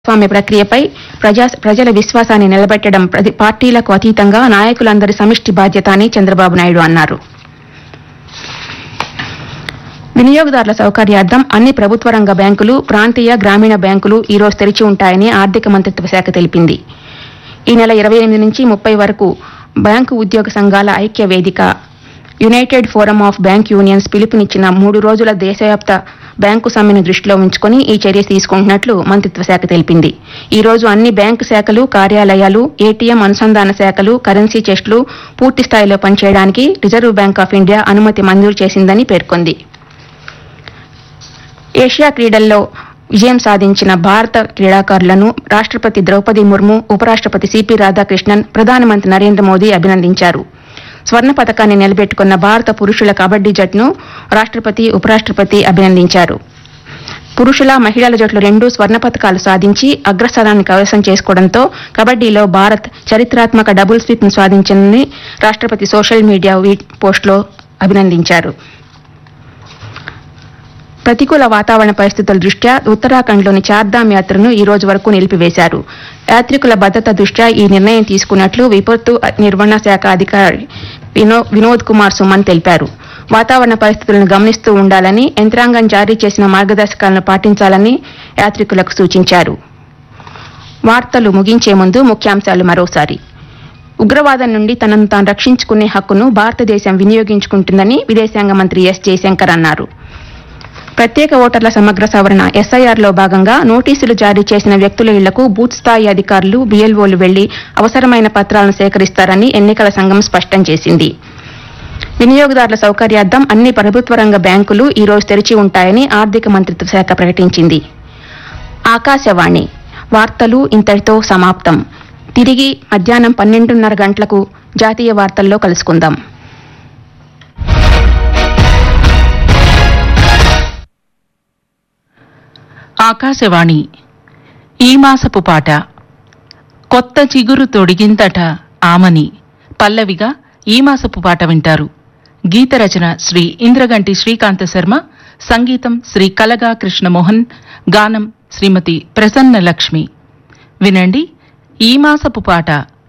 స్వామ్య ప్రక్రియపై ప్రజా ప్రజల విశ్వాసాన్ని నిలబెట్టడం ప్రతి పార్టీలకు అతీతంగా నాయకులందరి సమిష్టి బాధ్యత అని చంద్రబాబు నాయుడు అన్నారు వినియోగదారుల సౌకర్యార్థం అన్ని ప్రభుత్వ రంగ బ్యాంకులు ప్రాంతీయ గ్రామీణ బ్యాంకులు ఈ రోజు తెరిచి ఉంటాయని ఆర్థిక మంత్రిత్వ శాఖ తెలిపింది ఈ నెల ఇరవై ఎనిమిది నుంచి ముప్పై వరకు బ్యాంకు ఉద్యోగ సంఘాల ఐక్య వేదిక united forum of bank unions పిలుపునిచ్చిన మూడు రోజుల దేశవ్యాప్త బ్యాంకు సమ్మెను దృష్టిలో ఉంచుకుని ఈ చర్య తీసుకుంటున్నట్లు మంత్రిత్వ శాఖ తెలిపింది ఈ రోజు అన్ని బ్యాంకు శాఖలు కార్యాలయాలు ఏటీఎం అనుసంధాన శాఖలు కరెన్సీ చెస్టులు పూర్తి స్థాయిలో పనిచేయడానికి రిజర్వ్ బ్యాంక్ ఆఫ్ ఇండియా అనుమతి మంజూరు చేసిందని పేర్కొంది ఏషియా క్రీడల్లో విజయం సాధించిన భారత క్రీడాకారులను రాష్ట్రపతి ద్రౌపది ముర్ము ఉపరాష్ట్రపతి సిపి రాధాకృష్ణన్ ప్రధానమంత్రి నరేంద్ర మోదీ అభినందించారు స్వర్ణ పథకాన్ని నిలబెట్టుకున్న భారత పురుషుల కబడ్డీ జట్టును రాష్ట్రపతి ఉపరాష్ట్రపతి అభినందించారు పురుషుల మహిళల జట్లు రెండూ స్వర్ణ పథకాలు సాధించి అగ్రస్థానాన్ని కైవసం చేసుకోవడంతో కబడ్డీలో భారత్ చరిత్రాత్మక డబుల్ స్వీప్ ను సాధించిందని రాష్ట్రపతి సోషల్ మీడియా వీ- పోస్టులో అభినందించారు ప్రతికూల వాతావరణ పరిస్థితుల దృష్ట్యా ఉత్తరాఖండ్లోని చార్ధామ్ యాత్రను ఈ రోజు వరకు నిలిపివేశారు యాత్రికుల భద్రత దృష్ట్యా ఈ నిర్ణయం తీసుకున్నట్లు విపత్తు నిర్వహణ శాఖ అధికారి వినో- వినోద్ కుమార్ సుమన్ తెలిపారు వాతావరణ పరిస్థితులను గమనిస్తూ ఉండాలని యంత్రాంగం జారీ చేసిన మార్గదర్శకాలను పాటించాలని యాత్రికులకు సూచించారు వార్తలు ముగించే ముందు ముఖ్యాంశాలు మరోసారి ఉగ్రవాదం నుండి తనను తాను రక్షించుకునే హక్కును భారతదేశం వినియోగించుకుంటుందని విదేశాంగ మంత్రి ఎస్ జయశంకర్ అన్నారు ప్రత్యేక ఓటర్ల సమగ్ర సవరణ ఎస్ఐఆర్లో భాగంగా నోటీసులు జారీ చేసిన వ్యక్తుల ఇళ్లకు బూత్ స్థాయి అధికారులు బీఎల్ఓలు వెళ్లి అవసరమైన పత్రాలను సేకరిస్తారని ఎన్నికల సంఘం స్పష్టం చేసింది వినియోగదారుల సౌకర్యార్థం అన్ని ప్రభుత్వ రంగ బ్యాంకులు ఈ రోజు తెరిచి ఉంటాయని ఆర్థిక మంత్రిత్వ శాఖ ప్రకటించింది ఆకాశవాణి వార్తలు ఇంతటితో సమాప్తం తిరిగి మధ్యాహ్నం పన్నెండున్నర గంటలకు జాతీయ వార్తల్లో కలుసుకుందాం ఆకాశవాణి ఈ మాసపు పాట కొత్త చిగురు తొడిగింతట ఆమని పల్లవిగా ఈ మాసపు పాట వింటారు గీత రచన శ్రీ ఇంద్రగంటి శ్రీకాంత శర్మ సంగీతం శ్రీ కలగా కృష్ణమోహన్ గానం శ్రీమతి ప్రసన్న లక్ష్మి వినండి ఈ మాసపు పాట